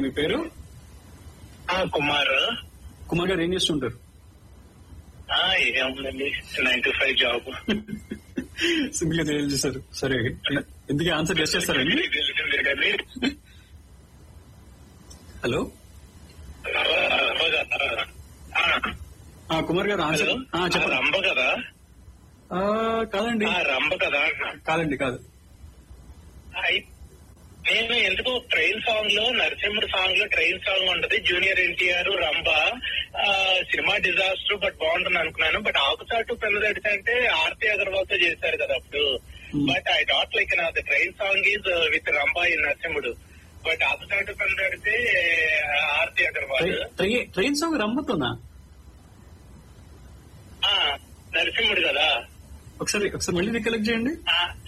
మీ పేరు ఆ, కుమార్ కుమార్ గారు ఏం చేస్తుంటారు ఆ, ఏముందండి nine to five job simple గా తెలియజేశారు సరే ఎందుకు ఆన్సర్ గెస్ట్ చేస్తారండి మీకు తెలిసిందే కానీ హలో రంభ కదా ఆ, ఆ, కుమార్ గారు ఆన్సర్ హలో ఆ, ఆ, చెప్పండి రంభ కదా ఆ, కాదండి ఆ, రంభ కదా అన్నా. కాదండి కాదు అయి- నేను ఎందుకు ట్రైన్ సాంగ్ లో నరసింహుడు సాంగ్ లో ట్రైన్ సాంగ్ ఉంటది జూనియర్ ఎన్టీఆర్ రంభ ఆ, సినిమా డిజాస్టర్ బట్ బాగుంటుంది అనుకున్నాను బట్ ఆకుచాటు పెన్నదడితే అంటే ఆర్తి అగర్వాల్ తో చేశారు కదా అప్పుడు Hmm. బట్ ఐ డాట్ లైక్ నా the train song is with Rambha in Narasimhudu but ఆకుచాటు పెన్నదడితే ఆర్తి అగర్వాల్ ట్రై- ట్రై- ట్రైన్ సాంగ్ రమ్మతుందా ఆ, నరసింహుడు కదా ఒకసారి ఒకసారి మళ్ళీ రికలెక్ట్ చేయండి ఆ,